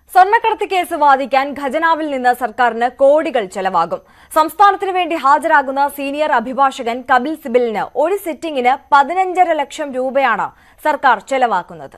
സ്വർണ്ണക്കടത്ത് കേസ് വാദിക്കാൻ ഖജനാവിൽ നിന്ന് സർക്കാരിന് കോടികൾ ചെലവാകും സംസ്ഥാനത്തിനു വേണ്ടി ഹാജരാകുന്ന സീനിയർ അഭിഭാഷകൻ കപിൽ സിബലിന് ഒരു സിറ്റിംഗിന് പതിനഞ്ചര ലക്ഷം രൂപയാണ് സർക്കാർ ചെലവാക്കുന്നത്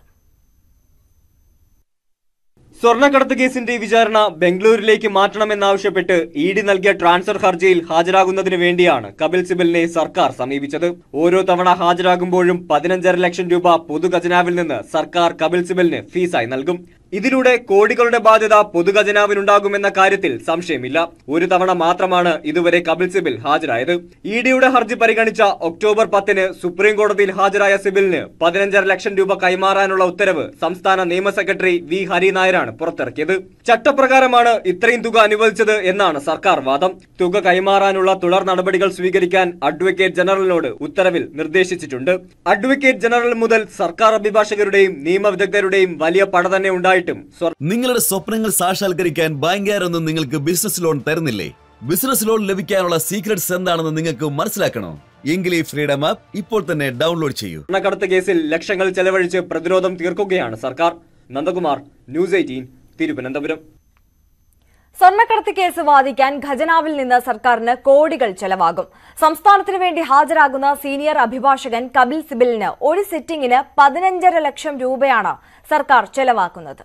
സ്വർണ്ണക്കടത്ത് കേസിന്റെ വിചാരണ ബംഗളൂരിലേക്ക് മാറ്റണമെന്നാവശ്യപ്പെട്ട് ഇ ഡി നൽകിയ ട്രാൻസ്ഫർ ഹർജിയിൽ ഹാജരാകുന്നതിന് വേണ്ടിയാണ് കപിൽ സിബലിനെ സർക്കാർ സമീപിച്ചത് ഓരോ തവണ ഹാജരാകുമ്പോഴും പതിനഞ്ചര ലക്ഷം രൂപ പൊതുഖജനാവിൽ നിന്ന് സർക്കാർ കപിൽ സിബലിന് ഫീസായി നൽകും ഇതിലൂടെ കോടികളുടെ ബാധ്യത പൊതുഖജനാവിനുണ്ടാകുമെന്ന കാര്യത്തിൽ സംശയമില്ല ഒരു തവണ മാത്രമാണ് ഇതുവരെ കപിൽ സിബിൽ ഹാജരായത് ഇ ഡിയുടെ ഹർജി പരിഗണിച്ച ഒക്ടോബർ പത്തിന് സുപ്രീം കോടതിയിൽ ഹാജരായ സിബിലിന് പതിനഞ്ചര ലക്ഷം രൂപ കൈമാറാനുള്ള ഉത്തരവ് സംസ്ഥാന നിയമ സെക്രട്ടറി വി ഹരിനായരാണ് പുറത്തിറക്കിയത് ചട്ടപ്രകാരമാണ് ഇത്രയും തുക അനുവദിച്ചത് എന്നാണ് സർക്കാർ വാദം തുക കൈമാറാനുള്ള തുടർ നടപടികൾ സ്വീകരിക്കാൻ അഡ്വക്കേറ്റ് ജനറലിനോട് ഉത്തരവിൽ നിർദ്ദേശിച്ചിട്ടുണ്ട് അഡ്വക്കേറ്റ് ജനറൽ മുതൽ സർക്കാർ അഭിഭാഷകരുടെയും നിയമവിദഗ്ധരുടെയും വലിയ പട തന്നെ ഉണ്ടായിട്ടും സ്വർണ്ണ നിങ്ങളുടെ സ്വപ്നങ്ങൾ സാക്ഷാത്കരിക്കാൻ ബാങ്കുകാരൊന്നും നിങ്ങൾക്ക് ബിസിനസ് ലോൺ തരുന്നില്ലേ ബിസിനസ് ലോൺ ലഭിക്കാനുള്ള സീക്രട്സ് എന്താണെന്ന് നിങ്ങൾക്ക് മനസ്സിലാക്കണോ എങ്കിൽ ഈ ഫ്രീഡം ആപ്പ് ഇപ്പോൾ തന്നെ ഡൗൺലോഡ് ചെയ്യൂ സ്വർണ്ണക്കടത്ത് കേസിൽ ലക്ഷങ്ങൾ ചെലവഴിച്ച് പ്രതിരോധം തീർക്കുകയാണ് സർക്കാർ നന്ദകുമാർ ന്യൂസ് എയ്റ്റീൻ തിരുവനന്തപുരം സ്വർണ്ണക്കടത്ത് കേസ് വാദിക്കാൻ ഖജനാവിൽ നിന്ന് സർക്കാരിന് കോടികൾ ചെലവാകും സംസ്ഥാനത്തിനു വേണ്ടി ഹാജരാകുന്ന സീനിയർ അഭിഭാഷകൻ കപിൽ സിബലിന് ഒരു സിറ്റിംഗിന് പതിനഞ്ചര ലക്ഷം രൂപയാണ് സർക്കാർ ചെലവാക്കുന്നത്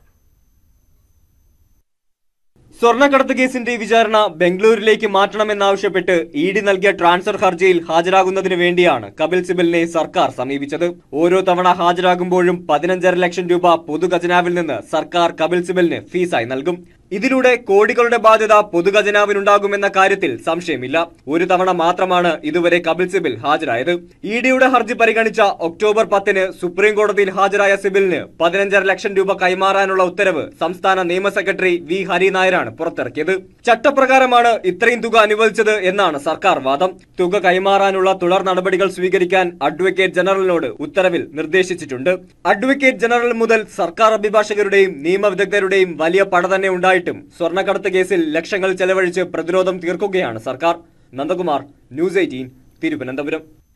സ്വർണ്ണക്കടത്ത് കേസിന്റെ വിചാരണ ബംഗളൂരിലേക്ക് മാറ്റണമെന്നാവശ്യപ്പെട്ട് ഇ ഡി നൽകിയ ട്രാൻസ്ഫർ ഹർജിയിൽ ഹാജരാകുന്നതിന് വേണ്ടിയാണ് കപിൽ സിബലിനെ സർക്കാർ സമീപിച്ചത് ഓരോ തവണ ഹാജരാകുമ്പോഴും പതിനഞ്ചര ലക്ഷം രൂപ പൊതുഖജനാവിൽ നിന്ന് സർക്കാർ കപിൽ സിബലിന് ഫീസായി നൽകും ഇതിലൂടെ കോടികളുടെ ബാധ്യത പൊതുഖജനാവിനുണ്ടാകുമെന്ന കാര്യത്തിൽ സംശയമില്ല ഒരു തവണ മാത്രമാണ് ഇതുവരെ കപിൽ സിബിൽ ഹാജരായത് ഇ ഡിയുടെ ഹർജി പരിഗണിച്ച ഒക്ടോബർ പത്തിന് സുപ്രീം കോടതിയിൽ ഹാജരായ സിബിലിന് പതിനഞ്ചര ലക്ഷം രൂപ കൈമാറാനുള്ള ഉത്തരവ് സംസ്ഥാന നിയമ സെക്രട്ടറി വി ഹരിനായരാണ് പുറത്തിറക്കിയത് ചട്ടപ്രകാരമാണ് ഇത്രയും തുക അനുവദിച്ചത് എന്നാണ് സർക്കാർ വാദം തുക കൈമാറാനുള്ള തുടർ നടപടികൾ സ്വീകരിക്കാൻ അഡ്വക്കേറ്റ് ജനറലിനോട് ഉത്തരവിൽ നിർദ്ദേശിച്ചിട്ടുണ്ട് അഡ്വക്കേറ്റ് ജനറൽ മുതൽ സർക്കാർ അഭിഭാഷകരുടെയും നിയമവിദഗ്ധരുടെയും വലിയ പട തന്നെ ഉണ്ടായിട്ടും സ്വർണ്ണക്കടത്ത് കേസിൽ ലക്ഷങ്ങൾ ചെലവഴിച്ച് പ്രതിരോധം തീർക്കുകയാണ് സർക്കാർ നന്ദകുമാർ ന്യൂസ് എയ്റ്റീൻ തിരുവനന്തപുരം